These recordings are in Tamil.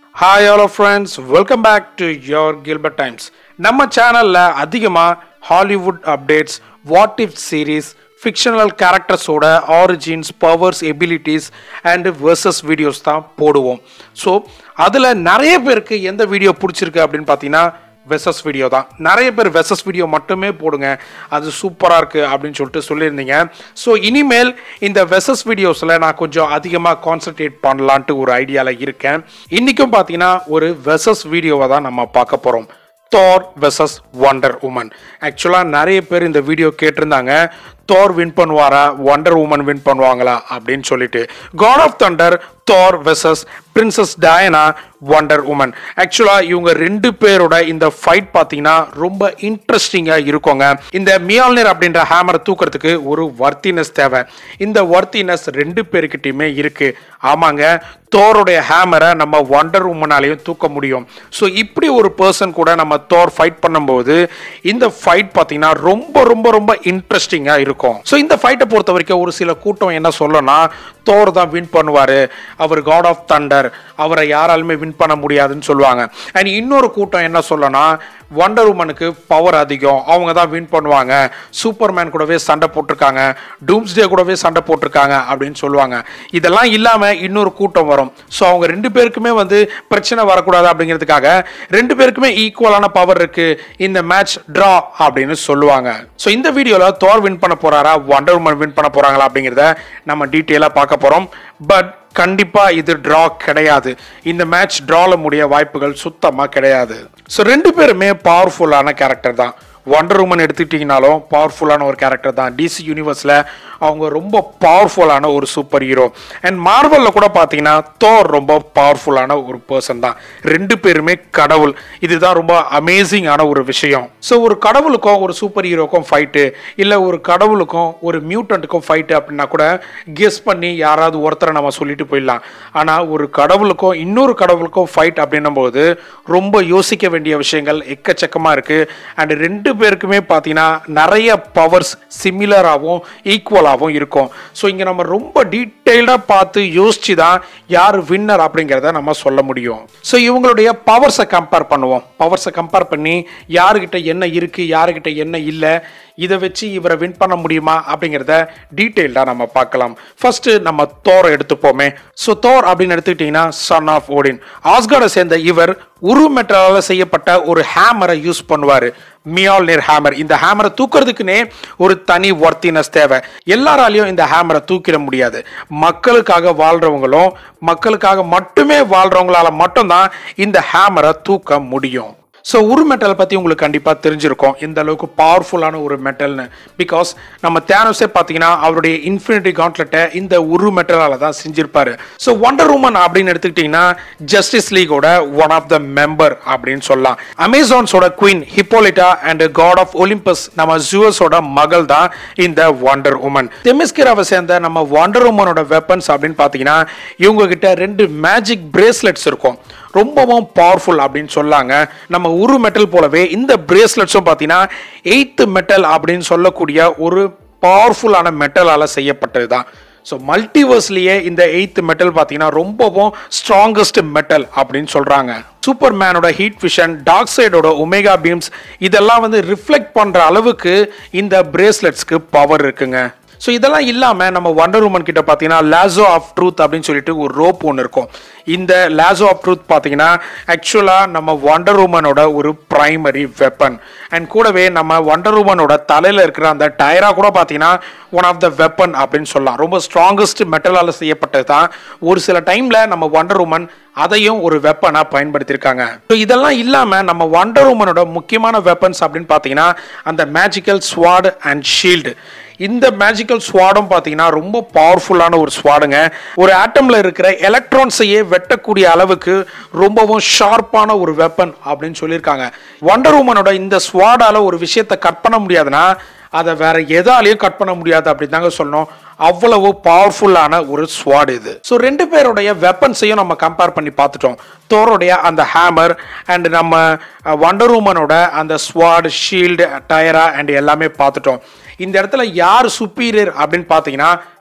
hi all friends welcome back to your Gilbert Times நம்ம சேனலில் அதிகமாக Hollywood updates what if series fictional கேரக்டர்ஸோட origins powers abilities and versus videos தான் போடுவோம் ஸோ அதில் நிறைய பேருக்கு எந்த வீடியோ பிடிச்சிருக்கு அப்படின்னு பார்த்தீங்கன்னா வெசஸ் வீடியோ தான் நிறைய பேர் வெசஸ் வீடியோ மட்டுமே போடுங்க அது சூப்பராக இருக்குது அப்படின்னு சொல்லிட்டு சொல்லியிருந்தீங்க ஸோ இனிமேல் இந்த வெசஸ் வீடியோஸில் நான் கொஞ்சம் அதிகமாக கான்சன்ட்ரேட் பண்ணலான்ட்டு ஒரு ஐடியாவில் இருக்கேன் இன்றைக்கும் பார்த்தீங்கன்னா ஒரு வெசஸ் வீடியோவை தான் நம்ம பார்க்க போகிறோம் தோர் வெசஸ் வண்டர் உமன் ஆக்சுவலாக நிறைய பேர் இந்த வீடியோ கேட்டிருந்தாங்க தோர் வின் பண்ணுவாரா வண்டர் உமன் வின் பண்ணுவாங்களா அப்படின்னு சொல்லிட்டு god of thunder Thor versus princess Diana Wonder Woman ஆக்சுவலாக இவங்க ரெண்டு பேரோட இந்த ஃபைட் பார்த்தீங்கன்னா ரொம்ப இன்ட்ரெஸ்டிங்காக இருக்குங்க இந்த மியால்னர் அப்படின்ற ஹேமரை தூக்கிறதுக்கு ஒரு வர்த்தினஸ் தேவை இந்த வர்த்தினஸ் ரெண்டு பேருக்கிட்டையுமே இருக்கு ஆமாங்க தோருடைய ஹேமரை நம்ம வண்டர் உமனாலையும் தூக்க முடியும் ஸோ இப்படி ஒரு பர்சன் கூட நம்ம தோர் ஃபைட் பண்ணும்போது இந்த ஃபைட் பார்த்தீங்கன்னா ரொம்ப ரொம்ப ரொம்ப இன்ட்ரெஸ்டிங்காக இருக்கும் ஸோ இந்த ஃபைட்டை பொறுத்த வரைக்கும் ஒரு சில கூட்டம் என்ன சொல்லணும்னா தோர் தான் வின் பண்ணுவார் அவர் காட் ஆஃப் தண்டர் அவரை யாராலுமே வின் பண்ண முடியாதுன்னு சொல்லுவாங்க அண்ட் இன்னொரு கூட்டம் என்ன சொல்லனா வண்டர் உமனுக்கு பவர் அதிகம் அவங்க தான் வின் பண்ணுவாங்க சூப்பர்மேன் கூடவே சண்டை போட்டிருக்காங்க டூம்ஸ்டே கூடவே சண்டை போட்டிருக்காங்க அப்படின்னு சொல்லுவாங்க இதெல்லாம் இல்லாமல் இன்னொரு கூட்டம் வரும் ஸோ அவங்க ரெண்டு பேருக்குமே வந்து பிரச்சனை வரக்கூடாது அப்படிங்கிறதுக்காக ரெண்டு பேருக்குமே ஈக்குவலான பவர் இருக்கு இந்த மேட்ச் ட்ரா அப்படின்னு சொல்லுவாங்க ஸோ இந்த வீடியோவில் தோர் வின் பண்ண போறாரா வண்டர் உமன் வின் பண்ண போறாங்களா அப்படிங்கிறத நம்ம டீட்டெயிலாக பார்க்க போகிறோம் பட் கண்டிப்பா இது டிரா கிடையாது இந்த மேட்ச் டிரால முடிய வாய்ப்புகள் சுத்தமா கிடையாது ஸோ ரெண்டு பேருமே பவர்ஃபுல்லான கேரக்டர் தான் ஒண்டர் உமன் எடுத்துக்கிட்டிங்கனாலும் பவர்ஃபுல்லான ஒரு கேரக்டர் தான் டிசி யூனிவர்ஸில் அவங்க ரொம்ப பவர்ஃபுல்லான ஒரு சூப்பர் ஹீரோ அண்ட் மார்வலில் கூட பார்த்தீங்கன்னா தோர் ரொம்ப பவர்ஃபுல்லான ஒரு பர்சன் தான் ரெண்டு பேருமே கடவுள் இதுதான் ரொம்ப அமேசிங்கான ஒரு விஷயம் ஸோ ஒரு கடவுளுக்கும் ஒரு சூப்பர் ஹீரோக்கும் ஃபைட்டு இல்லை ஒரு கடவுளுக்கும் ஒரு மியூட்டண்ட்டுக்கும் ஃபைட்டு அப்படின்னா கூட கெஸ் பண்ணி யாராவது ஒருத்தரை நம்ம சொல்லிட்டு போயிடலாம் ஆனால் ஒரு கடவுளுக்கும் இன்னொரு கடவுளுக்கும் ஃபைட் அப்படின்னும் போது ரொம்ப யோசிக்க வேண்டிய விஷயங்கள் எக்கச்சக்கமாக இருக்குது அண்ட் ரெண்டு பேருக்குமே பார்த்தீங்கன்னா நிறைய பவர்ஸ் சிமிலராகவும் ஈக்குவலாகவும் இருக்கும் ஸோ இங்கே நம்ம ரொம்ப டீட்டெயில்டாக பார்த்து யோசிச்சு தான் யார் வின்னர் அப்படிங்கிறத நம்ம சொல்ல முடியும் ஸோ இவங்களுடைய பவர்ஸை கம்பேர் பண்ணுவோம் பவர்ஸை கம்பேர் பண்ணி யாருக்கிட்ட என்ன இருக்குது யாருக்கிட்ட என்ன இல்லை இதை வச்சு இவரை வின் பண்ண முடியுமா அப்படிங்கிறத டீட்டெயில்டாக நம்ம பார்க்கலாம் ஃபர்ஸ்ட் நம்ம தோரை எடுத்துப்போமே ஸோ தோர் அப்படின்னு எடுத்துக்கிட்டிங்கன்னா சன் ஆஃப் ஓடின் ஆஸ்கார்டை சேர்ந்த இவர் உரு மெட்டலால் செய்யப்பட்ட ஒரு ஹேமரை யூஸ் பண்ணுவார் மியால் நேர் ஹேமர் இந்த ஹேமரை தூக்குறதுக்குனே ஒரு தனி ஒர்த்தினஸ் தேவை எல்லாராலையும் இந்த ஹேமரை தூக்கிட முடியாது மக்களுக்காக வாழ்றவங்களும் மக்களுக்காக மட்டுமே வாழ்றவங்களால மட்டும்தான் இந்த ஹேமரை தூக்க முடியும் ஸோ உரு மெட்டலை பற்றி உங்களுக்கு கண்டிப்பாக தெரிஞ்சிருக்கும் இந்த அளவுக்கு பவர்ஃபுல்லான ஒரு மெட்டல்னு பிகாஸ் நம்ம தேனோஸே பார்த்தீங்கன்னா அவருடைய இன்ஃபினிட்டி காண்ட்லெட்டை இந்த உரு மெட்டலால் தான் செஞ்சிருப்பாரு ஸோ ஒண்டர் உமன் அப்படின்னு எடுத்துக்கிட்டிங்கன்னா ஜஸ்டிஸ் லீகோட ஒன் ஆஃப் த மெம்பர் அப்படின்னு சொல்லலாம் அமேசான்ஸோட queen Hippolyta and god of Olympus நம்ம ஜூவஸோட மகள் தான் இந்த ஒண்டர் உமன் தெமிஸ்கிராவை சேர்ந்த நம்ம ஒண்டர் உமனோட வெப்பன்ஸ் அப்படின்னு பார்த்தீங்கன்னா இவங்க கிட்ட ரெண்டு மேஜிக் பிரேஸ்லெட்ஸ் இருக்கும் ரொம்பவும் பவர்ஃபுல் அப்படின்னு சொல்லாங்க நம்ம உரு மெட்டல் போலவே இந்த பிரேஸ்லெட்ஸும் பார்த்தீங்கன்னா எயித்து மெட்டல் அப்படின்னு சொல்லக்கூடிய ஒரு பவர்ஃபுல்லான மெட்டலால் செய்யப்பட்டது தான் ஸோ மல்டிவர்ஸ்லேயே இந்த எயித்து மெட்டல் பார்த்தீங்கன்னா ரொம்பவும் ஸ்ட்ராங்கஸ்ட் மெட்டல் அப்படின்னு சொல்கிறாங்க சூப்பர் மேனோட ஹீட் விஷன் டார்க் சைடோட ஒமேகா பீம்ஸ் இதெல்லாம் வந்து ரிஃப்ளெக்ட் பண்ணுற அளவுக்கு இந்த பிரேஸ்லெட்ஸ்க்கு பவர் இருக்குங்க ஸோ இதெல்லாம் இல்லாமல் நம்ம வண்டர் உமன் கிட்ட பார்த்தீங்கன்னா லாசோ ஆஃப் ட்ரூத் அப்படின்னு சொல்லிட்டு ஒரு ரோப் ஒன்று இருக்கும் இந்த லாசோ ஆஃப் ட்ரூத் பார்த்தீங்கன்னா ஆக்சுவலாக நம்ம வண்டர் உமனோட ஒரு ப்ரைமரி வெப்பன் அண்ட் கூடவே நம்ம வண்டர் உமனோட தலையில் இருக்கிற அந்த டயரா கூட பார்த்தீங்கன்னா ஒன் ஆஃப் த வெப்பன் அப்படின்னு சொல்லலாம் ரொம்ப ஸ்ட்ராங்கஸ்ட் மெட்டலால் செய்யப்பட்டது தான் ஒரு சில டைமில் நம்ம வண்டர் உமன் அதையும் ஒரு வெப்பனாக பயன்படுத்தியிருக்காங்க ஸோ இதெல்லாம் இல்லாமல் நம்ம வண்டர் உமனோட முக்கியமான வெப்பன்ஸ் அப்படின்னு பார்த்தீங்கன்னா அந்த மேஜிக்கல் ஸ்வாட் அண்ட் ஷீல்டு இந்த மேஜிக்கல் ஸ்வாடும் பார்த்தீங்கன்னா ரொம்ப பவர்ஃபுல்லான ஒரு ஸ்வாடுங்க ஒரு ஆட்டம்ல இருக்கிற எலக்ட்ரான்ஸையே வெட்டக்கூடிய அளவுக்கு ரொம்பவும் ஷார்ப்பான ஒரு வெப்பன் அப்படின்னு சொல்லியிருக்காங்க வண்டர் உமனோட இந்த ஸ்வாடால ஒரு விஷயத்தை கட் பண்ண முடியாதுன்னா அதை வேற எதாலையும் கட் பண்ண முடியாது அப்படின்னு தாங்க சொல்லணும் அவ்வளவு பவர்ஃபுல்லான ஒரு ஸ்வாட் இது ஸோ ரெண்டு பேருடைய வெப்பன்ஸையும் நம்ம கம்பேர் பண்ணி பார்த்துட்டோம் தோருடைய அந்த ஹேமர் அண்ட் நம்ம வண்டர் உமனோட அந்த ஸ்வாட் ஷீல்டு டயரா அண்ட் எல்லாமே பார்த்துட்டோம் இந்த இடத்துல யார் சுப்பீரியர் அப்படின்னு பார்த்தீங்கன்னா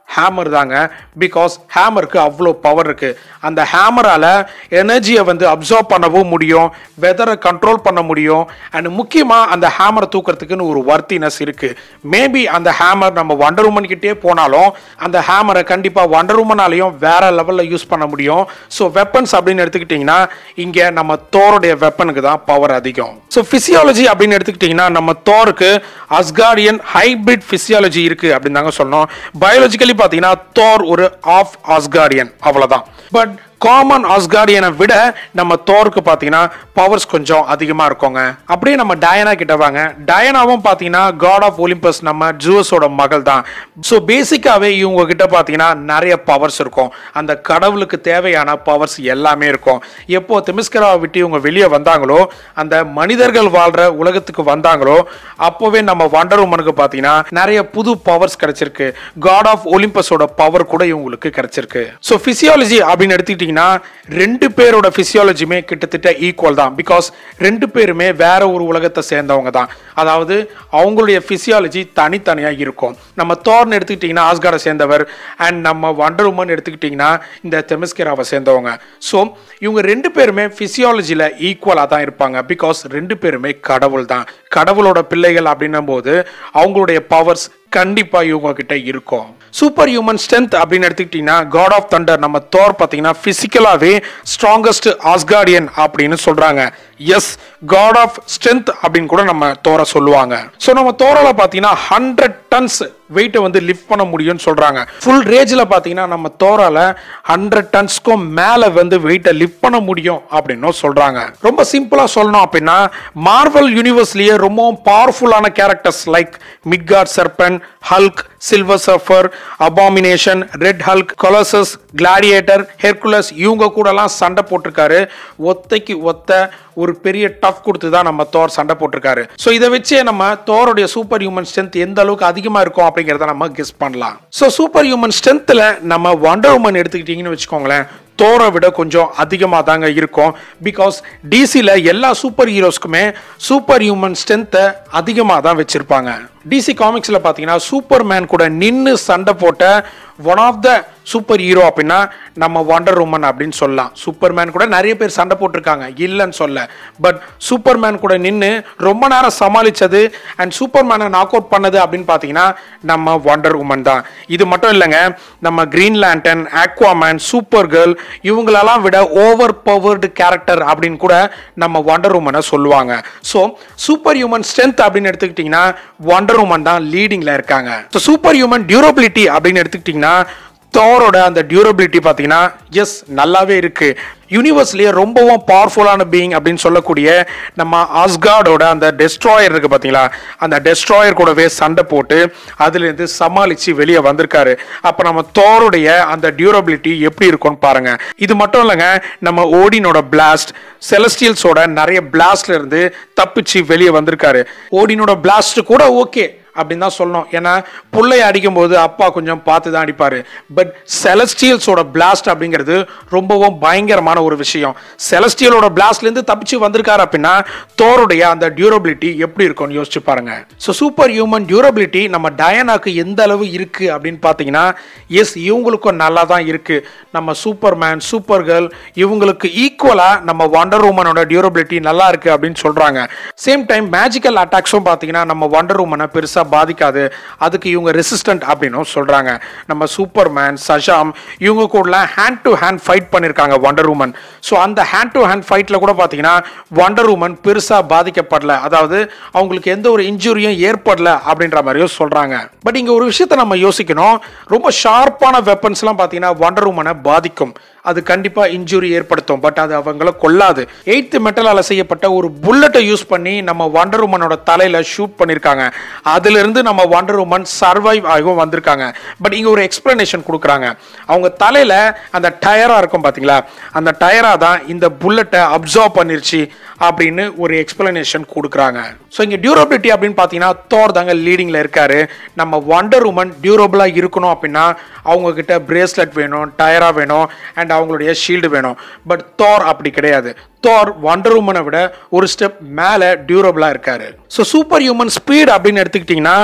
ஹேமர் தாங்க பிகாஸ் ஹேமருக்கு அவ்வளோ பவர் இருக்கு அந்த ஹேமரால எனர்ஜியை வந்து அப்சர்வ் பண்ணவும் முடியும் வெதரை கண்ட்ரோல் பண்ண முடியும் அண்ட் முக்கியமாக அந்த ஹேமரை தூக்கிறதுக்குன்னு ஒரு வர்த்தினஸ் இருக்கு மேபி அந்த ஹேமர் நம்ம வண்டர் உமன் கிட்டே போனாலும் அந்த ஹேமரை கண்டிப்பாக வண்டர் உமனாலையும் வேற லெவலில் யூஸ் பண்ண முடியும் ஸோ வெப்பன்ஸ் அப்படின்னு எடுத்துக்கிட்டிங்கன்னா இங்கே நம்ம தோருடைய வெப்பனுக்கு தான் பவர் அதிகம் ஸோ ஃபிசியாலஜி அப்படின்னு எடுத்துக்கிட்டிங்கன்னா நம்ம தோருக்கு அஸ்கார்டியன் ஹைபிரிட் ஃபிசியாலஜி இருக்கு அப்படின்னு தாங்க சொன்னோம் பயாலஜிக்கலி பார்த்தீங்கன்னா தோர் ஒரு ஆஃப் அஸ்கார்டியன் அவ்வளோதான் பட் காமன் ஆஸ்கார்டியனை விட நம்ம தோருக்கு பார்த்தீங்கன்னா பவர்ஸ் கொஞ்சம் அதிகமாக இருக்குங்க அப்படியே நம்ம டயனா கிட்ட வாங்க டயனாவும் பார்த்தீங்கன்னா காட் ஆஃப் ஒலிம்பஸ் நம்ம ஜூஸோட மகள் தான் ஸோ பேசிக்காகவே இவங்க கிட்ட பார்த்தீங்கன்னா நிறைய பவர்ஸ் இருக்கும் அந்த கடவுளுக்கு தேவையான பவர்ஸ் எல்லாமே இருக்கும் எப்போ திமிஸ்கராவை விட்டு இவங்க வெளியே வந்தாங்களோ அந்த மனிதர்கள் வாழ்ற உலகத்துக்கு வந்தாங்களோ அப்போவே நம்ம வண்டர் உமனுக்கு பார்த்தீங்கன்னா நிறைய புது பவர்ஸ் கிடைச்சிருக்கு காட் ஆஃப் ஒலிம்பஸோட பவர் கூட இவங்களுக்கு கிடைச்சிருக்கு ஸோ ஃபிசியாலஜி அப்படின்னு எடுத்துக்கிட்டிங்கன்னா ரெண்டு பேரோட ஃபிசியாலஜியுமே கிட்டத்தட்ட ஈக்குவல் தான் பிகாஸ் ரெண்டு பேருமே வேற ஒரு உலகத்தை சேர்ந்தவங்க தான் அதாவது அவங்களுடைய ஃபிசியாலஜி தனித்தனியாக இருக்கும் நம்ம தோர்னு எடுத்துக்கிட்டிங்கன்னா ஆஸ்காரை சேர்ந்தவர் அண்ட் நம்ம வண்டர் உமன் எடுத்துக்கிட்டிங்கன்னா இந்த தெமிஸ்கராவை சேர்ந்தவங்க ஸோ இவங்க ரெண்டு பேருமே ஃபிசியாலஜியில் ஈக்குவலாக தான் இருப்பாங்க பிகாஸ் ரெண்டு பேருமே கடவுள் தான் கடவுளோட பிள்ளைகள் அப்படின்னும் போது அவங்களுடைய பவர்ஸ் கண்டிப்பா இவங்க கிட்ட இருக்கும் சூப்பர் ஹியூமன் ஸ்ட்ரென்த் அப்படின்னு எடுத்துக்கிட்டீங்கன்னா காட் ஆஃப் தண்டர் நம்ம தோர் பார்த்தீங்கன்னா பிசிக்கலாவே ஸ்ட்ராங்கஸ்ட் ஆஸ்கார்டியன் அப்படின்னு சொல்றாங்க எஸ் காட் ஆஃப் ஸ்ட்ரென்த் அப்படின்னு கூட நம்ம தோரை சொல்லுவாங்க ஸோ நம்ம தோரால பார்த்தீங்கன்னா ஹண்ட்ரட் டன்ஸ் வெயிட்டை வந்து லிஃப்ட் பண்ண முடியும்னு சொல்றாங்க ஃபுல் ரேஜில் பார்த்தீங்கன்னா நம்ம தோரால ஹண்ட்ரட் டன்ஸ்க்கும் மேலே வந்து வெயிட்டை லிஃப்ட் பண்ண முடியும் அப்படின்னும் சொல்றாங்க ரொம்ப சிம்பிளாக சொல்லணும் அப்படின்னா மார்வல் யூனிவர்ஸ்லயே ரொம்பவும் பவர்ஃபுல்லான characters like Midgard serpent Hulk Silver Surfer abomination red Hulk Colossus Gladiator Hercules இவங்க கூடலாம் சண்டை போட்டிருக்காரு ஒத்தைக்கு ஒத்த ஒரு பெரிய டஃப் கொடுத்து தான் நம்ம தோர் சண்டை போட்டிருக்காரு ஸோ இதை வச்சே நம்ம தோருடைய சூப்பர் ஹியூமன் ஸ்ட்ரென்த் எந்த அளவுக்கு அதிகமாக இருக்கும் அப்படிங்கிறத நம்ம கெஸ் பண்ணலாம் ஸோ சூப்பர் ஹியூமன் ஸ்ட்ரென்த்தில் நம்ம வண்டர் உமன் எடுத்துக்கிட்டிங்கன்னு வச்சுக்கோங்களேன் தோரை விட கொஞ்சம் அதிகமாக தாங்க இருக்கும் பிகாஸ் டிசியில் எல்லா சூப்பர் ஹீரோஸ்க்குமே சூப்பர் ஹியூமன் ஸ்ட்ரென்த்தை அதிகமாக தான் வச்சுருப்பாங்க டிசி காமிக்ஸில் பார்த்தீங்கன்னா சூப்பர் மேன் கூட நின்று சண்டை போட்ட one of the superhero அப்படின்னா நம்ம வண்டர் உமன் அப்படின்னு சொல்லலாம் சூப்பர் மேன் கூட நிறைய பேர் சண்டை போட்டிருக்காங்க இல்லைன்னு சொல்ல பட் சூப்பர் மேன் கூட நின்று ரொம்ப நேரம் சமாளித்தது அண்ட் சூப்பர் மேனை நாக் அவுட் பண்ணது அப்படின்னு பார்த்தீங்கன்னா நம்ம வண்டர் உமன் தான் இது மட்டும் இல்லைங்க நம்ம Green Lantern Aquaman Supergirl இவங்களெல்லாம் விட ஓவர் பவர்டு கேரக்டர் அப்படின்னு கூட நம்ம வண்டர் உமனை சொல்லுவாங்க ஸோ சூப்பர் ஹியூமன் ஸ்ட்ரென்த் அப்படின்னு எடுத்துக்கிட்டிங்கன்னா வண்டர் உமன் தான் லீடிங்கில் இருக்காங்க ஸோ சூப்பர் ஹியூமன் டியூரபிலிட்டி அப்படின்னு எடுத்துக்கிட்டிங்கன்னா தோரோட அந்த டியூரபிலிட்டி பார்த்தீங்கன்னா எஸ் நல்லாவே இருக்கு யூனிவர்ஸ்லேயே ரொம்பவும் பவர்ஃபுல்லான பீயிங் அப்படின்னு சொல்லக்கூடிய நம்ம ஆஸ்கார்டோட அந்த டெஸ்ட்ராயர் இருக்கு பார்த்தீங்களா அந்த டெஸ்ட்ராயர் கூடவே சண்டை போட்டு அதுலேருந்து சமாளித்து வெளியே வந்திருக்காரு அப்போ நம்ம தோருடைய அந்த டியூரபிலிட்டி எப்படி இருக்கும்னு பாருங்க இது மட்டும் இல்லைங்க நம்ம ஓடினோட பிளாஸ்ட் செலஸ்டியல்ஸோட நிறைய பிளாஸ்ட்ல இருந்து தப்பிச்சு வெளியே வந்திருக்காரு ஓடினோட பிளாஸ்ட் கூட ஓகே அப்படின்னு தான் சொல்லணும் ஏன்னா புள்ளைய அடிக்கும்போது அப்பா கொஞ்சம் பார்த்து தான் அடிப்பார் பட் செலஸ்டியல்ஸோட பிளாஸ்ட் அப்படிங்கிறது ரொம்பவும் பயங்கரமான ஒரு விஷயம் செலஸ்டியலோட பிளாஸ்ட்லேருந்து தப்பிச்சு வந்திருக்காரு அப்படின்னா தோருடைய அந்த டியூரபிலிட்டி எப்படி இருக்கும்னு யோசிச்சு பாருங்க ஸோ சூப்பர் ஹியூமன் டியூரபிலிட்டி நம்ம டயனாக்கு எந்த அளவு இருக்கு அப்படின்னு பார்த்தீங்கன்னா எஸ் இவங்களுக்கும் நல்லா தான் இருக்கு நம்ம சூப்பர் மேன் சூப்பர் கேர்ள் இவங்களுக்கு ஈக்குவலாக நம்ம வண்டர் உமனோட டியூரபிலிட்டி நல்லா இருக்கு அப்படின்னு சொல்றாங்க சேம் டைம் மேஜிக்கல் அட்டாக்ஸும் பார்த்தீங்கன்னா நம்ம வண்டர் உமனை பெருசாக பாதிக்காது அதுக்கு இவங்க ரெசிஸ்டன்ட் அப்படின்னும் சொல்றாங்க நம்ம சூப்பர் மேன் சஷாம் இவங்க கூட ஹேண்ட் டு ஹேண்ட் ஃபைட் பண்ணியிருக்காங்க வண்டர் உமன் ஸோ அந்த ஹேண்ட் டு ஹேண்ட் ஃபைட்டில் கூட பார்த்தீங்கன்னா வண்டர் உமன் பெருசாக பாதிக்கப்படல அதாவது அவங்களுக்கு எந்த ஒரு இன்ஜுரியும் ஏற்படல அப்படின்ற மாதிரியும் சொல்றாங்க பட் இங்கே ஒரு விஷயத்தை நம்ம யோசிக்கணும் ரொம்ப ஷார்ப்பான வெப்பன்ஸ்லாம் பார்த்தீங்கன்னா வண்டர் உமனை பாதிக்கும் அது கண்டிப்பா இன்ஜுரி ஏற்படுத்தும் பட் அது அவங்கள கொல்லாது எயித்து மெட்டலால செய்யப்பட்ட ஒரு புல்லட்டை யூஸ் பண்ணி நம்ம வண்டர் உமனோட தலையில ஷூட் பண்ணிருக்காங்க அதுல இருந்து நம்ம வண்டர் உமன் சர்வைவ் ஆகும் வந்திருக்காங்க பட் இங்க ஒரு எக்ஸ்பிளனேஷன் கொடுக்குறாங்க அவங்க தலையில அந்த டயரா இருக்கும் பாத்தீங்களா அந்த டயரா தான் இந்த புல்லட்டை அப்சர்வ் பண்ணிருச்சு அப்படின்னு ஒரு எக்ஸ்பிளனேஷன் கொடுக்குறாங்க ஸோ இங்கே டியூரபிலிட்டி அப்படின்னு பார்த்தீங்கன்னா தோர் தாங்க லீடிங்கில் இருக்காரு நம்ம வண்டர் உமன் டியூரபிளாக இருக்கணும் அப்படின்னா அவங்க கிட்ட பிரேஸ்லெட் வேணும் டயரா வேணும் அண்ட் அவங்களுடைய ஷீல்டு வேணும் பட் தோர் அப்படி கிடையாது தோர் வண்டர் உமனை விட ஒரு ஸ்டெப் மேலே டியூரபிளாக இருக்காரு ஸோ சூப்பர் ஹியூமன் ஸ்பீட் அப்படின்னு எடுத்துக்கிட்டிங்கன்னா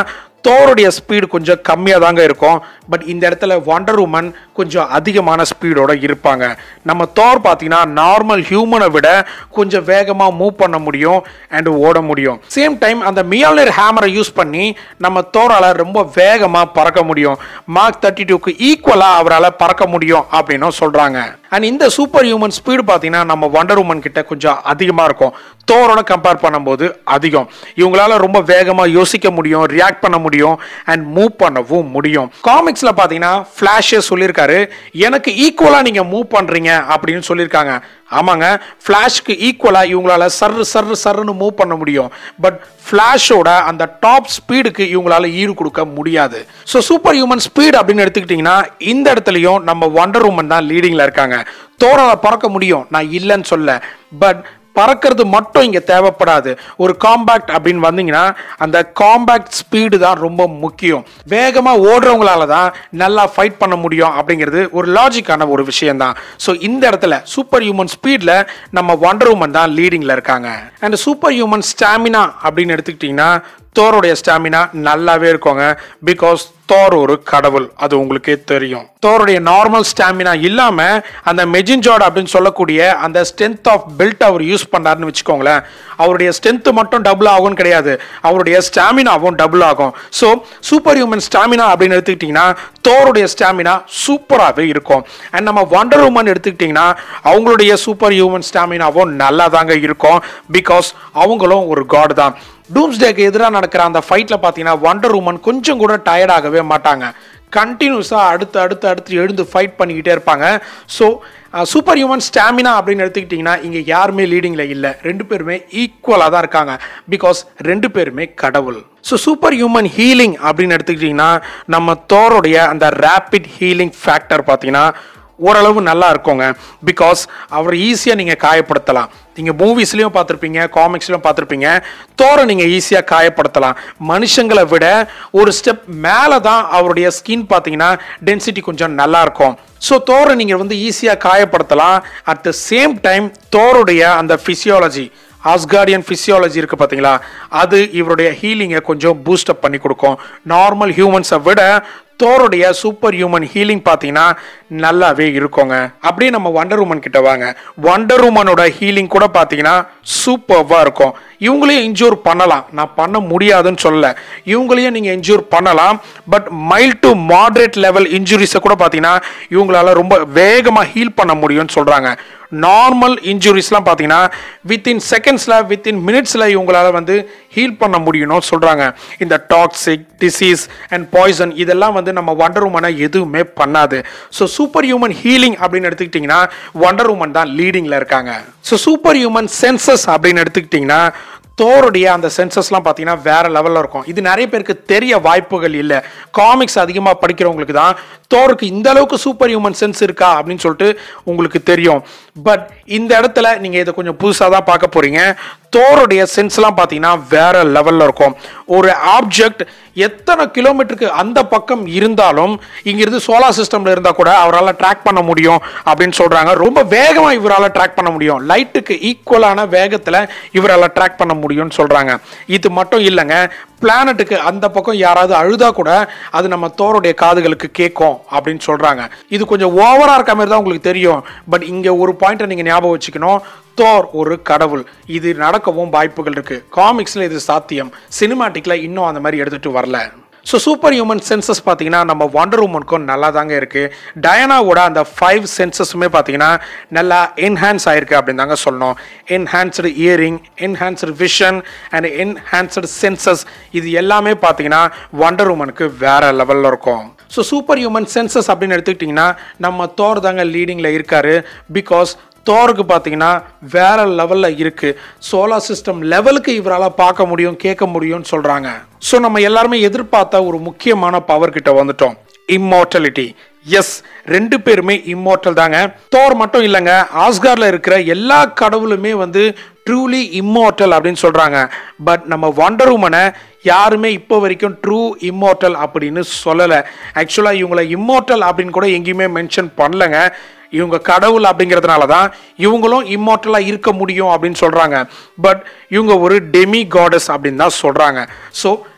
தோருடைய ஸ்பீடு கொஞ்சம் கம்மியாக தாங்க இருக்கும் பட் இந்த இடத்துல வண்டர் உமன் கொஞ்சம் அதிகமான ஸ்பீடோட இருப்பாங்க நம்ம தோர் பார்த்தீங்கன்னா நார்மல் ஹியூமனை விட கொஞ்சம் வேகமாக மூவ் பண்ண முடியும் அண்ட் ஓட முடியும் சேம் டைம் அந்த மியாலிர் ஹேமரை யூஸ் பண்ணி நம்ம தோரால் ரொம்ப வேகமாக பறக்க முடியும் மார்க் தேர்ட்டி டூக்கு ஈக்குவலாக அவரால் பறக்க முடியும் அப்படின்னும் சொல்கிறாங்க அண்ட் இந்த சூப்பர் ஹியூமன் ஸ்பீடு பார்த்தீங்கன்னா நம்ம வண்டர் உமன் கிட்ட கொஞ்சம் அதிகமாக இருக்கும் தோரோட கம்பேர் பண்ணும்போது அதிகம் இவங்களால ரொம்ப வேகமாக யோசிக்க முடியும் ரியாக்ட் பண்ண முடியும் அண்ட் மூவ் பண்ணவும் முடியும் காமிக்ஸில் பார்த்தீங்கன்னா ஃப்ளாஷே சொல்லியிருக்காரு எனக்கு ஈக்குவலாக நீங்கள் மூவ் பண்ணுறீங்க அப்படின்னு சொல்லியிருக்காங்க ஆமாங்க ஃப்ளாஷ்க்கு ஈக்குவலாக இவங்களால சர்ரு சர்ரு சர்ருன்னு மூவ் பண்ண முடியும் பட் ஃப்ளாஷோட அந்த டாப் ஸ்பீடுக்கு இவங்களால ஈடு கொடுக்க முடியாது ஸோ சூப்பர் ஹியூமன் ஸ்பீட் அப்படின்னு எடுத்துக்கிட்டிங்கன்னா இந்த இடத்துலையும் நம்ம வண்டர் உமன் தான் லீடிங்கில் இருக்காங்க தோரால பறக்க முடியும் நான் இல்லைன்னு சொல்ல பட் பறக்கிறது மட்டும் இங்கே தேவைப்படாது ஒரு காம்பேக்ட் அப்படின்னு வந்தீங்கன்னா அந்த காம்பேக்ட் ஸ்பீடு தான் ரொம்ப முக்கியம் வேகமாக ஓடுறவங்களால தான் நல்லா ஃபைட் பண்ண முடியும் அப்படிங்கிறது ஒரு லாஜிக்கான ஒரு விஷயம் தான் ஸோ இந்த இடத்துல சூப்பர் ஹியூமன் ஸ்பீடில் நம்ம வண்டர் உமன் தான் லீடிங்கில் இருக்காங்க அண்ட் சூப்பர் ஹியூமன் ஸ்டாமினா அப்படின்னு எடுத்துக்கிட்டிங்கன்னா தோருடைய ஸ்டாமினா நல்லாவே இருக்குங்க பிகாஸ் தோர் ஒரு கடவுள் அது உங்களுக்கே தெரியும் தோருடைய நார்மல் ஸ்டாமினா இல்லாம அந்த மெஜின்ஜாட் அப்படின்னு சொல்லக்கூடிய அந்த ஸ்ட்ரென்த் ஆஃப் பெல்ட் அவர் யூஸ் பண்ணாருன்னு வச்சுக்கோங்களேன் அவருடைய ஸ்ட்ரென்த் மட்டும் டபுள் ஆகும்னு கிடையாது அவருடைய ஸ்டாமினாவும் டபுள் ஆகும் ஸோ சூப்பர் ஹியூமன் ஸ்டாமினா அப்படின்னு எடுத்துக்கிட்டிங்கன்னா தோருடைய ஸ்டாமினா சூப்பராகவே இருக்கும் அண்ட் நம்ம வண்டர் உமன் எடுத்துக்கிட்டிங்கன்னா அவங்களுடைய சூப்பர் ஹியூமன் ஸ்டாமினாவும் நல்லா தாங்க இருக்கும் பிகாஸ் அவங்களும் ஒரு காட் தான் டூம்ஸ்டேக்கு எதிராக நடக்கிற அந்த ஃபைட்டில் பார்த்தீங்கன்னா வண்டர் உமன் கொஞ்சம் கூட டயர்ட் ஆகவே மாட்டாங்க கண்டினியூஸாக அடுத்து அடுத்து அடுத்து எழுந்து ஃபைட் பண்ணிக்கிட்டே இருப்பாங்க ஸோ சூப்பர் ஹியூமன் ஸ்டாமினா அப்படின்னு எடுத்துக்கிட்டிங்கன்னா இங்கே யாருமே லீடிங்கில் இல்லை ரெண்டு பேருமே ஈக்குவலாக தான் இருக்காங்க பிகாஸ் ரெண்டு பேருமே கடவுள் ஸோ சூப்பர் ஹியூமன் ஹீலிங் அப்படின்னு எடுத்துக்கிட்டிங்கன்னா நம்ம தோருடைய அந்த ரேப்பிட் ஹீலிங் ஃபேக்டர் பார்த்தீங்கன்னா ஓரளவு நல்லா இருக்குங்க பிகாஸ் அவர் ஈஸியாக நீங்கள் காயப்படுத்தலாம் நீங்கள் மூவிஸ்லையும் பார்த்துருப்பீங்க காமிக்ஸ்லையும் பார்த்துருப்பீங்க தோரை நீங்கள் ஈஸியாக காயப்படுத்தலாம் மனுஷங்களை விட ஒரு ஸ்டெப் மேலே தான் அவருடைய ஸ்கின் பார்த்தீங்கன்னா டென்சிட்டி கொஞ்சம் நல்லா இருக்கும் ஸோ தோரை நீங்கள் வந்து ஈஸியாக காயப்படுத்தலாம் அட் த சேம் டைம் தோருடைய அந்த ஃபிசியாலஜி ஆஸ்கார்டியன் ஃபிசியாலஜி இருக்குது பார்த்தீங்களா அது இவருடைய ஹீலிங்கை கொஞ்சம் பூஸ்டப் பண்ணி கொடுக்கும் நார்மல் ஹியூமன்ஸை விட தோருடைய சூப்பர் ஹியூமன் ஹீலிங் பார்த்தீங்கன்னா நல்லாவே இருக்குங்க அப்படியே நம்ம வண்டர் உமன் கிட்ட வாங்க வண்டர் உமனோட ஹீலிங் கூட பார்த்தீங்கன்னா சூப்பர்வாக இருக்கும் இவங்களையும் இன்ஜூர் பண்ணலாம் நான் பண்ண முடியாதுன்னு சொல்லல இவங்களையும் நீங்கள் இன்ஜூர் பண்ணலாம் but mild to moderate level இன்ஜுரிஸை கூட பார்த்தீங்கன்னா இவங்களால ரொம்ப வேகமாக ஹீல் பண்ண முடியும்னு சொல்கிறாங்க நார்மல் இன்ஜுரிஸ்லாம் பார்த்தீங்கன்னா வித்தின் செகண்ட்ஸில் வித்தின் மினிட்ஸில் இவங்களால வந்து ஹீல் பண்ண முடியும்னு சொல்கிறாங்க இந்த டாக்ஸிக் டிசீஸ் அண்ட் பாய்சன் இதெல்லாம் வந்து நம்ம வண்டர் உமனை எதுவுமே பண்ணாது ஸோ சூப்பர் ஹியூமன் ஹீலிங் அப்படின்னு எடுத்துக்கிட்டிங்கன்னா வண்டர் உமன் தான் லீடிங்கில் இருக்காங்க ஸோ சூப்பர் ஹியூமன் சென்சஸ் அப்படின்னு எடுத்துக்கிட்டிங்கன்னா தோருடைய அந்த சென்சஸ்லாம் பார்த்தீங்கன்னா வேற லெவலில் இருக்கும் இது நிறைய பேருக்கு தெரிய வாய்ப்புகள் இல்லை காமிக்ஸ் அதிகமாக படிக்கிறவங்களுக்கு தான் தோருக்கு இந்த அளவுக்கு சூப்பர் ஹியூமன் சென்ஸ் இருக்கா அப்படின்னு சொல்லிட்டு உங்களுக்கு தெரியும் பட் இந்த இடத்துல நீங்கள் இதை கொஞ்சம் புதுசாக தான் பார்க்க போறீங்க தோருடைய சென்ஸ்லாம் பார்த்தீங்கன்னா வேற லெவலில் இருக்கும் ஒரு ஆப்ஜெக்ட் எத்தனை கிலோமீட்டருக்கு அந்த பக்கம் இருந்தாலும் இங்கிருந்து சோலார் சிஸ்டம்ல இருந்தால் கூட அவரால் ட்ராக் பண்ண முடியும் அப்படின்னு சொல்றாங்க ரொம்ப வேகமாக இவரால் ட்ராக் பண்ண முடியும் லைட்டுக்கு ஈக்குவலான வேகத்தில் இவரால் ட்ராக் பண்ண முடியும்னு சொல்றாங்க இது மட்டும் இல்லைங்க பிளானட்டுக்கு அந்த பக்கம் யாராவது அழுதா கூட அது நம்ம தோருடைய காதுகளுக்கு கேட்கும் அப்படின்னு சொல்றாங்க இது கொஞ்சம் ஓவரா இருக்க மாதிரி தான் உங்களுக்கு தெரியும் பட் இங்க ஒரு பாயிண்ட்டை நீங்க ஞாபகம் வச்சுக்கணும் தோர் ஒரு கடவுள் இது நடக்கவும் வாய்ப்புகள் இருக்கு காமிக்ஸ்ல இது சாத்தியம் சினிமாட்டிக்ல இன்னும் அந்த மாதிரி எடுத்துட்டு வரல ஸோ சூப்பர் ஹியூமன் சென்சஸ் பார்த்தீங்கன்னா நம்ம வண்டர் உமனுக்கும் நல்லா தாங்க இருக்குது டயனாவோட அந்த ஃபைவ் சென்சஸுமே பார்த்தீங்கன்னா நல்லா என்ஹான்ஸ் ஆயிருக்கு அப்படின்னு தாங்க சொல்லணும் enhanced hearing enhanced vision and enhanced senses இது எல்லாமே பார்த்தீங்கன்னா வண்டர் உமனுக்கு வேற லெவலில் இருக்கும் ஸோ சூப்பர் ஹியூமன் சென்சஸ் அப்படின்னு எடுத்துக்கிட்டிங்கன்னா நம்ம தோர் தாங்க லீடிங்கில் இருக்காரு பிகாஸ் தோருக்கு பார்த்தீங்கன்னா வேற லெவலில் இருக்கு சோலார் சிஸ்டம் லெவலுக்கு இவரால் பார்க்க முடியும் கேட்க முடியும்னு சொல்றாங்க ஸோ நம்ம எல்லாருமே எதிர்பார்த்த ஒரு முக்கியமான பவர் கிட்ட வந்துட்டோம் இம்மார்டலிட்டி எஸ் ரெண்டு பேருமே இம்மோர்டல் தாங்க தோர் மட்டும் இல்லைங்க ஆஸ்கார்ல இருக்கிற எல்லா கடவுளுமே வந்து ட்ரூலி இம்மோர்டல் அப்படின்னு சொல்றாங்க பட் நம்ம வண்டர் உமனை யாருமே இப்போ வரைக்கும் ட்ரூ இம்மோர்டல் அப்படின்னு சொல்லலை ஆக்சுவலாக இவங்கள இம்மோர்டல் அப்படின்னு கூட எங்கேயுமே மென்ஷன் பண்ணலங்க இவங்க கடவுள் அப்படிங்கிறதுனால தான் இவங்களும் இம்மோர்டலாக இருக்க முடியும் அப்படின்னு சொல்கிறாங்க பட் இவங்க ஒரு டெமி காடஸ் அப்படின்னு தான் சொல்கிறாங்க ஸோ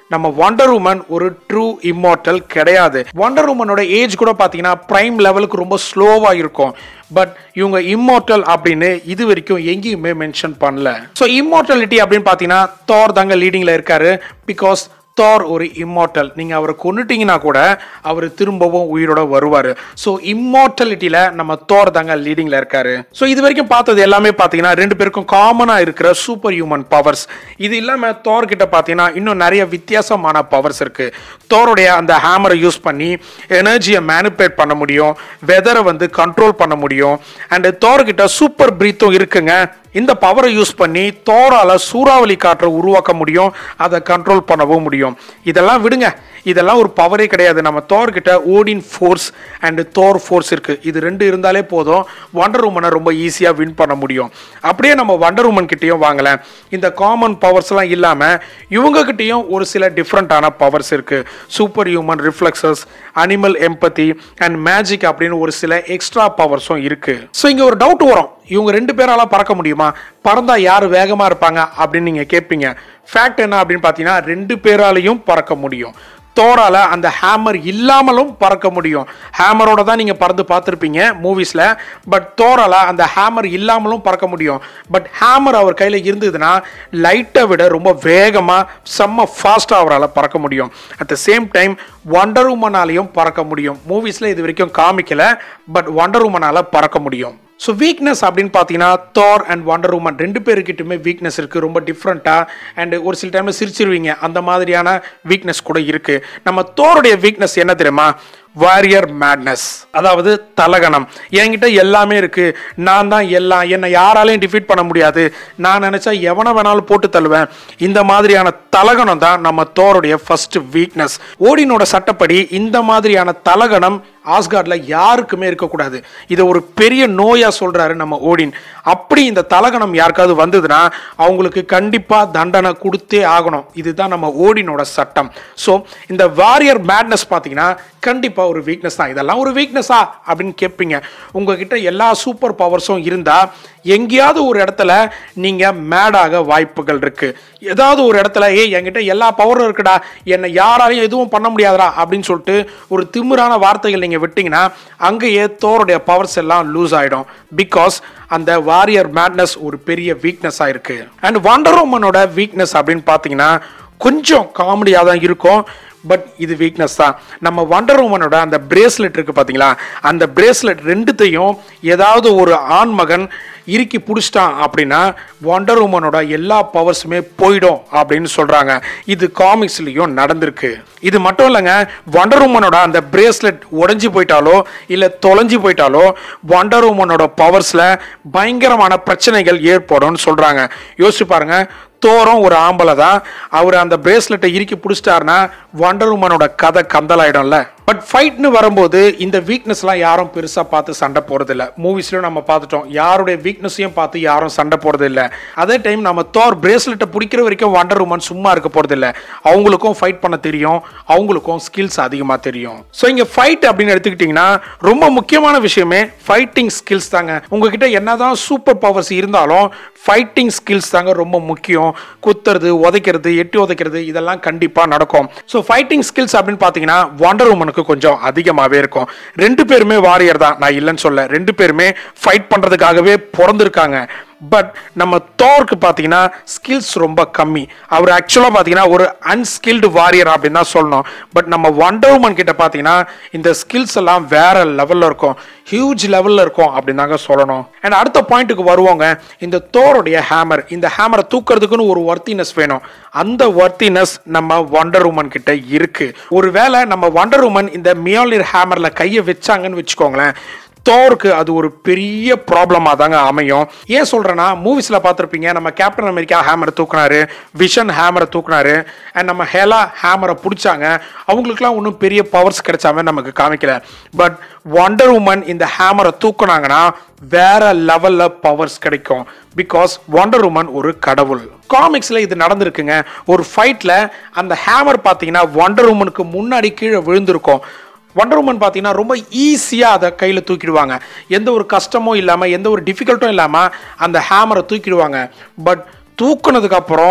நம்ம வண்டர் உமன் ஒரு ட்ரூ இம்மார்ட்டல் கிடையாது வண்டர் உமனோட ஏஜ் கூட பார்த்தீங்கன்னா பிரைம் லெவலுக்கு ரொம்ப ஸ்லோவாக இருக்கும் பட் இவங்க இம்மார்ட்டல் அப்படின்னு இது வரைக்கும் எங்கேயுமே மென்ஷன் பண்ணல ஸோ இம்மார்ட்டாலிட்டி அப்படின்னு பார்த்தீங்கன்னா தோர் தாங்க லீடிங்கில் இருக்காரு பிகாஸ் தார் ஒரு இம்மார்ட்டல் நீங்கள் அவரை கொண்டுட்டீங்கன்னா கூட அவர் திரும்பவும் உயிரோட வருவார் ஸோ இம்மார்ட்டலிட்டியில் நம்ம தோர் தாங்க லீடிங்கில் இருக்காரு ஸோ இது வரைக்கும் பார்த்தது எல்லாமே பார்த்தீங்கன்னா ரெண்டு பேருக்கும் காமனாக இருக்கிற சூப்பர் ஹியூமன் பவர்ஸ் இது இல்லாமல் தோர் கிட்ட பார்த்தீங்கன்னா இன்னும் நிறைய வித்தியாசமான பவர்ஸ் இருக்கு தோருடைய அந்த ஹேமரை யூஸ் பண்ணி எனர்ஜியை மேனிபுலேட் பண்ண முடியும் வெதரை வந்து கண்ட்ரோல் பண்ண முடியும் அண்ட் தோர் கிட்ட சூப்பர் பிரீத்தும் இருக்குங்க இந்த பவரை யூஸ் பண்ணி தோரால சூறாவளி காற்றை உருவாக்க முடியும் அதை கண்ட்ரோல் பண்ணவும் முடியும் இதெல்லாம் விடுங்க இதெல்லாம் ஒரு பவரே கிடையாது நம்ம தோர் கிட்ட Odin force and Thor force இருக்கு இது ரெண்டு இருந்தாலே போதும் வண்டர் உமனை ரொம்ப ஈஸியாக வின் பண்ண முடியும் அப்படியே நம்ம வண்டர் உமன் கிட்டேயும் வாங்கலாம் இந்த காமன் பவர்ஸ்லாம் இல்லாமல் இவங்க கிட்டேயும் ஒரு சில டிஃப்ரெண்ட்டான பவர்ஸ் இருக்கு super human reflexes animal empathy and magic அப்படின்னு ஒரு சில எக்ஸ்ட்ரா பவர்ஸும் இருக்கு ஸோ இங்கே ஒரு டவுட் வரும் இவங்க ரெண்டு பேரால பறக்க முடியுமா பறந்தா யார் வேகமா இருப்பாங்க அப்படின்னு நீங்க கேட்பீங்க ஃபேக்ட் என்ன அப்படின்னு பார்த்தீங்கன்னா ரெண்டு பேராலையும் பறக்க முடியும் தோரால அந்த ஹேமர் இல்லாமலும் பறக்க முடியும் ஹேமரோட தான் நீங்க பறந்து பார்த்துருப்பீங்க மூவிஸ்ல பட் தோரால அந்த ஹேமர் இல்லாமலும் பறக்க முடியும் பட் ஹேமர் அவர் கையில இருந்ததுன்னா லைட்டை விட ரொம்ப வேகமா செம்ம ஃபாஸ்டா அவரால் பறக்க முடியும் at the same time Wonder உமனாலையும் பறக்க முடியும் மூவிஸ்ல இது வரைக்கும் காமிக்கல பட் வண்டர் உமனால பறக்க முடியும் ஸோ வீக்னஸ் அப்படின்னு பார்த்தீங்கன்னா தார் அண்ட் வண்டர் உமன் ரெண்டு பேருக்கிட்டுமே வீக்னஸ் இருக்குது ரொம்ப டிஃப்ரெண்ட்டாக அண்ட் ஒரு சில டைமில் சிரிச்சிருவீங்க அந்த மாதிரியான வீக்னஸ் கூட இருக்குது நம்ம தோருடைய வீக்னஸ் என்ன தெரியுமா வாரியர் மேட்னஸ் அதாவது தலகணம் என்கிட்ட எல்லாமே இருக்கு நான் தான் எல்லாம் என்னை யாராலையும் டிஃபீட் பண்ண முடியாது நான் நினைச்சா எவனை வேணாலும் போட்டு தள்ளுவேன் இந்த மாதிரியான தலகணம் தான் நம்ம தோருடைய ஃபர்ஸ்ட் வீக்னஸ் ஓடினோட சட்டப்படி இந்த மாதிரியான தலகணம் ஆஸ்கார்டில் யாருக்குமே இருக்கக்கூடாது இதை ஒரு பெரிய நோயா சொல்றாரு நம்ம ஓடின் அப்படி இந்த தலகணம் யாருக்காவது வந்ததுன்னா அவங்களுக்கு கண்டிப்பா தண்டனை கொடுத்தே ஆகணும் இதுதான் நம்ம ஓடினோட சட்டம் ஸோ இந்த வாரியர் மேட்னஸ் பார்த்தீங்கன்னா கண்டிப்பா ஒரு வீக்னஸ் தான் இதெல்லாம் ஒரு வீக்னஸா அப்படின்னு கேட்பீங்க உங்ககிட்ட எல்லா சூப்பர் பவர்ஸும் இருந்தா எங்கேயாவது ஒரு இடத்துல நீங்க மேடாக வாய்ப்புகள் இருக்கு ஏதாவது ஒரு இடத்துல ஏய் என்கிட்ட எல்லா பவரும் இருக்குடா என்னை யாராலையும் எதுவும் பண்ண முடியாதுடா அப்படின்னு சொல்லிட்டு ஒரு திமிரான வார்த்தைகள் நீங்க விட்டீங்கன்னா அங்கேயே தோருடைய பவர்ஸ் எல்லாம் லூஸ் ஆயிடும் பிகாஸ் அந்த வாரியர் மேட்னஸ் ஒரு பெரிய வீக்னஸாக இருக்கு அண்ட் வண்டர் உமனோட வீக்னஸ் அப்படின்னு பார்த்தீங்கன்னா கொஞ்சம் காமெடியாக தான் இருக்கும் பட் இது வீக்னஸ் தான் நம்ம வண்டர் உமனோட அந்த பிரேஸ்லெட் இருக்கு பார்த்தீங்களா அந்த பிரேஸ்லெட் ரெண்டுத்தையும் ஏதாவது ஒரு ஆண்மகன் இறுக்கி பிடிச்சிட்டான் அப்படின்னா வண்டர் உமனோட எல்லா பவர்ஸுமே போயிடும் அப்படின்னு சொல்றாங்க இது காமிக்ஸ்லயும் நடந்திருக்கு இது மட்டும் இல்லைங்க வண்டர் உமனோட அந்த பிரேஸ்லெட் உடைஞ்சு போயிட்டாலோ இல்லை தொலைஞ்சு போயிட்டாலோ வண்டர் உமனோட பவர்ஸ்ல பயங்கரமான பிரச்சனைகள் ஏற்படும்னு சொல்றாங்க யோசிச்சு பாருங்க தோரம் ஒரு ஆம்பளை தான் அவர் அந்த பிரேஸ்லெட்டை இறுக்கி பிடிச்சிட்டாருன்னா வண்டர் உமனோட கதை கந்தலாயிடும்ல பட் ஃபைட்னு வரும்போது இந்த வீக்னஸ்லாம் யாரும் பெருசாக பார்த்து சண்டை போகிறதில்ல மூவிஸ்லையும் நம்ம பார்த்துட்டோம் யாருடைய வீக்னஸையும் பார்த்து யாரும் சண்டை போகிறதில்ல அதே டைம் நம்ம தோர் பிரேஸ்லெட்டை பிடிக்கிற வரைக்கும் வண்டர் உமன் சும்மா இருக்க போகிறதில்ல அவங்களுக்கும் ஃபைட் பண்ண தெரியும் அவங்களுக்கும் ஸ்கில்ஸ் அதிகமாக தெரியும் ஸோ இங்கே ஃபைட் அப்படின்னு எடுத்துக்கிட்டிங்கன்னா ரொம்ப முக்கியமான விஷயமே ஃபைட்டிங் ஸ்கில்ஸ் தாங்க உங்ககிட்ட என்னதான் சூப்பர் பவர்ஸ் இருந்தாலும் ஃபைட்டிங் ஸ்கில்ஸ் தாங்க ரொம்ப முக்கியம் குத்துறது உதைக்கிறது எட்டி உதைக்கிறது இதெல்லாம் கண்டிப்பாக நடக்கும் ஸோ ஃபைட்டிங் ஸ்கில்ஸ் அப்படின்னு பார்த்தீங்கன்னா வண்டர் உமனுக்கு கொஞ்சம் அதிகமாகவே இருக்கும் ரெண்டு பேருமே வாரியர் தான் நான் இல்லைன்னு சொல்ல ரெண்டு பேருமே ஃபைட் பண்ணுறதுக்காகவே பிறந்திருக்காங்க பட் நம்ம தோர்க்கு பார்த்தீங்கன்னா ஸ்கில்ஸ் ரொம்ப கம்மி அவர் ஆக்சுவலாக பார்த்தீங்கன்னா ஒரு அன்ஸ்கில்டு வாரியர் அப்படின்னு தான் சொல்லணும் பட் நம்ம வண்டர் உமன் கிட்ட பார்த்தீங்கன்னா இந்த ஸ்கில்ஸ் எல்லாம் வேற லெவலில் இருக்கும் ஹியூஜ் லெவலில் இருக்கும் அப்படின்னு தாங்க சொல்லணும் அண்ட் அடுத்த பாயிண்ட்டுக்கு வருவோங்க இந்த தோருடைய ஹேமர் இந்த ஹேமரை தூக்குறதுக்குன்னு ஒரு ஒர்த்தினஸ் வேணும் அந்த ஒர்த்தினஸ் நம்ம வண்டர் உமன் கிட்ட இருக்கு ஒருவேளை நம்ம வண்டர் உமன் இந்த மியாலிர் ஹேமர்ல கையை வச்சாங்கன்னு வச்சுக்கோங்களேன் தோருக்கு அது ஒரு பெரிய ப்ராப்ளமாக தாங்க அமையும் ஏன் சொல்கிறேன்னா மூவிஸில் பார்த்துருப்பீங்க நம்ம கேப்டன் அமெரிக்கா ஹேமரை தூக்குனாரு விஷன் ஹேமரை தூக்குனாரு அண்ட் நம்ம ஹெலா ஹேமரை பிடிச்சாங்க அவங்களுக்குலாம் ஒன்றும் பெரிய பவர்ஸ் கிடைச்சாம நமக்கு காமிக்கல பட் வண்டர் உமன் இந்த ஹேமரை தூக்குனாங்கன்னா வேற லெவலில் பவர்ஸ் கிடைக்கும் பிகாஸ் வண்டர் உமன் ஒரு கடவுள் காமிக்ஸில் இது நடந்திருக்குங்க ஒரு ஃபைட்டில் அந்த ஹேமர் பார்த்தீங்கன்னா வண்டர் உமனுக்கு முன்னாடி கீழே விழுந்திருக்கும் வண்டர் உமன் பார்த்தீங்கன்னா ரொம்ப ஈஸியாக அதை கையில் தூக்கிடுவாங்க எந்த ஒரு கஷ்டமும் இல்லாமல் எந்த ஒரு டிஃபிகல்ட்டும் இல்லாமல் அந்த ஹேமரை தூக்கிடுவாங்க பட் தூக்குனதுக்கு அப்புறம்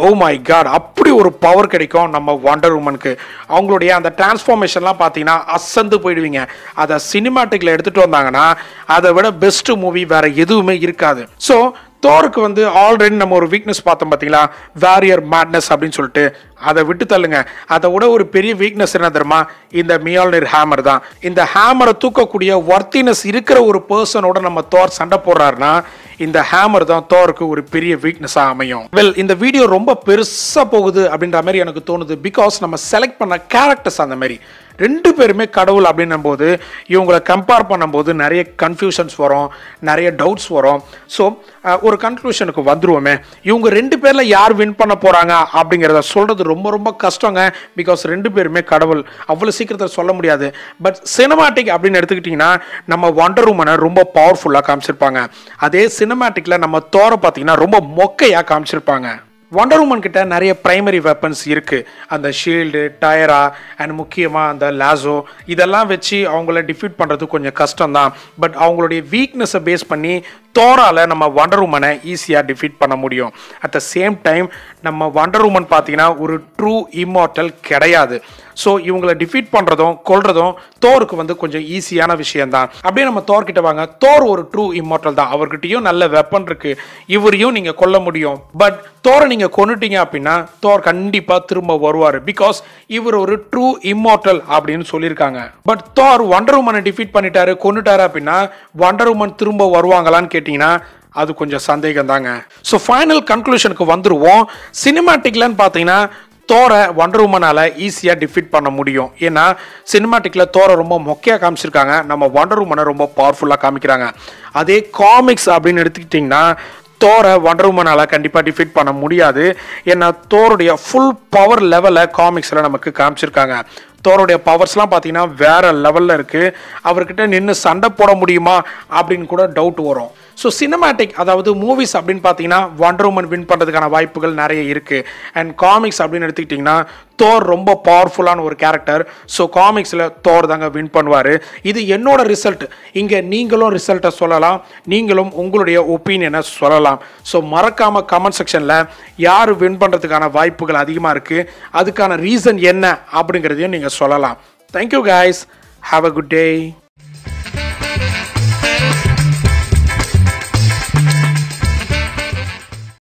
ஓ மை காட் அப்படி ஒரு பவர் கிடைக்கும் நம்ம வண்டர் உமனுக்கு அவங்களுடைய அந்த டிரான்ஸ்ஃபார்மேஷன்லாம் பார்த்தீங்கன்னா அசந்து போயிடுவீங்க அதை சினிமாட்டிக்கில் எடுத்துகிட்டு வந்தாங்கன்னா அதை விட பெஸ்ட் மூவி வேற எதுவுமே இருக்காது ஸோ தோருக்கு வந்து ஆல்ரெடி நம்ம ஒரு வீக்னஸ் பார்த்தோம் பார்த்தீங்களா வேரியர் மேட்னஸ் அப்படின்னு சொல்லிட்டு அதை விட்டு தள்ளுங்க அதை விட ஒரு பெரிய வீக்னஸ் என்ன தெரியுமா இந்த மியால்னிர் ஹேமர் தான் இந்த ஹேமரை தூக்கக்கூடிய ஒர்த்தினஸ் இருக்கிற ஒரு பர்சனோட நம்ம தோர் சண்டை போடுறாருன்னா இந்த ஹேமர் தான் தோருக்கு ஒரு பெரிய வீக்னஸாக அமையும் வெல் இந்த வீடியோ ரொம்ப பெருசாக போகுது அப்படின்ற மாதிரி எனக்கு தோணுது பிகாஸ் நம்ம செலக்ட் பண்ண கேரக்டர்ஸ் அந்த மாதிரி ரெண்டு பேருமே கடவுள் அப்படின்னும் போது இவங்களை கம்பேர் பண்ணும்போது நிறைய கன்ஃபியூஷன்ஸ் வரும் நிறைய டவுட்ஸ் வரும் ஸோ ஒரு கன்க்ளூஷனுக்கு வந்துருவோமே இவங்க ரெண்டு பேரில் யார் வின் பண்ண போகிறாங்க அப்படிங்கிறத சொல்கிறது ரொம்ப ரொம்ப கஷ்டங்க பிகாஸ் ரெண்டு பேருமே கடவுள் அவ்வளோ சீக்கிரத்தில் சொல்ல முடியாது பட் சினிமாட்டிக் அப்படின்னு எடுத்துக்கிட்டிங்கன்னா நம்ம வண்டர் உமனை ரொம்ப பவர்ஃபுல்லாக காமிச்சிருப்பாங்க அதே சினிமாட்டிக்கில் நம்ம தோரை பார்த்தீங்கன்னா ரொம்ப மொக்கையாக காமிச்சிருப்பாங்க வண்டர் உமன் கிட்ட நிறைய பிரைமரி வெப்பன்ஸ் இருக்கு அந்த ஷீல்டு டயரா அண்ட் முக்கியமாக அந்த லாசோ இதெல்லாம் வச்சு அவங்கள டிஃபீட் பண்ணுறது கொஞ்சம் கஷ்டம் தான் பட் அவங்களுடைய வீக்னஸை பேஸ் பண்ணி தோரால நம்ம வண்டர் உமனை ஈஸியாக டிஃபீட் பண்ண முடியும் அட் த சேம் டைம் நம்ம வண்டர் உமன் பார்த்தீங்கன்னா ஒரு ட்ரூ இம்மார்டல் கிடையாது ஸோ இவங்களை டிஃபீட் பண்ணுறதும் கொல்றதும் தோருக்கு வந்து கொஞ்சம் ஈஸியான விஷயம்தான் அப்படியே நம்ம தோர் கிட்ட வாங்க தோர் ஒரு ட்ரூ இம்மார்டல் தான் அவர்கிட்டயும் நல்ல வெப்பன் இருக்கு இவரையும் நீங்கள் கொல்ல முடியும் பட் தோரை நீங்கள் கொண்டுட்டீங்க அப்படின்னா தோர் கண்டிப்பாக திரும்ப வருவார் பிகாஸ் இவர் ஒரு ட்ரூ இம்மார்டல் அப்படின்னு சொல்லியிருக்காங்க பட் தோர் வண்டர் உமனை டிஃபீட் பண்ணிட்டாரு கொண்டுட்டாரு அப்படின்னா வண்டர் உமன் திரும்ப வருவாங்களான்னு கேட்டிங்கன்னா அது கொஞ்சம் சந்தேகம் தாங்க ஸோ ஃபைனல் கன்க்ளூஷனுக்கு வந்துருவோம் சினிமாட்டிக்லன்னு பார்த்தீங்கன்னா தோரை வண்டர் உமனால ஈஸியாக டிஃபீட் பண்ண முடியும் ஏன்னா சினிமாட்டிக்கில் தோரை ரொம்ப மொக்கையாக காமிச்சிருக்காங்க நம்ம வண்டர் உமனை ரொம்ப பவர்ஃபுல்லாக காமிக்கிறாங்க அதே காமிக்ஸ் அப்படின்னு எடுத்துக்கிட்டிங்கன்னா தோரை வண்டர் உமனால் கண்டிப்பாக டிஃபீட் பண்ண முடியாது ஏன்னா தோருடைய ஃபுல் பவர் லெவலை காமிக்ஸில் நமக்கு காமிச்சிருக்காங்க தோருடைய பவர்ஸ்லாம் பார்த்தீங்கன்னா வேற லெவலில் இருக்குது அவர்கிட்ட நின்று சண்டை போட முடியுமா அப்படின்னு கூட டவுட் வரும் ஸோ சினிமாட்டிக் அதாவது மூவிஸ் அப்படின்னு பார்த்தீங்கன்னா வண்டர் உமன் வின் பண்ணுறதுக்கான வாய்ப்புகள் நிறைய இருக்குது அண்ட் காமிக்ஸ் அப்படின்னு எடுத்துக்கிட்டிங்கன்னா தோர் ரொம்ப பவர்ஃபுல்லான ஒரு கேரக்டர் ஸோ காமிக்ஸில் தோர் தாங்க வின் பண்ணுவார் இது என்னோட ரிசல்ட் இங்கே நீங்களும் ரிசல்ட்டை சொல்லலாம் நீங்களும் உங்களுடைய ஒப்பீனியனை சொல்லலாம் ஸோ மறக்காமல் கமெண்ட் செக்ஷனில் யார் வின் பண்ணுறதுக்கான வாய்ப்புகள் அதிகமாக இருக்குது அதுக்கான ரீசன் என்ன அப்படிங்கிறதையும் நீங்கள் சொல்லலாம் thank you guys have a good day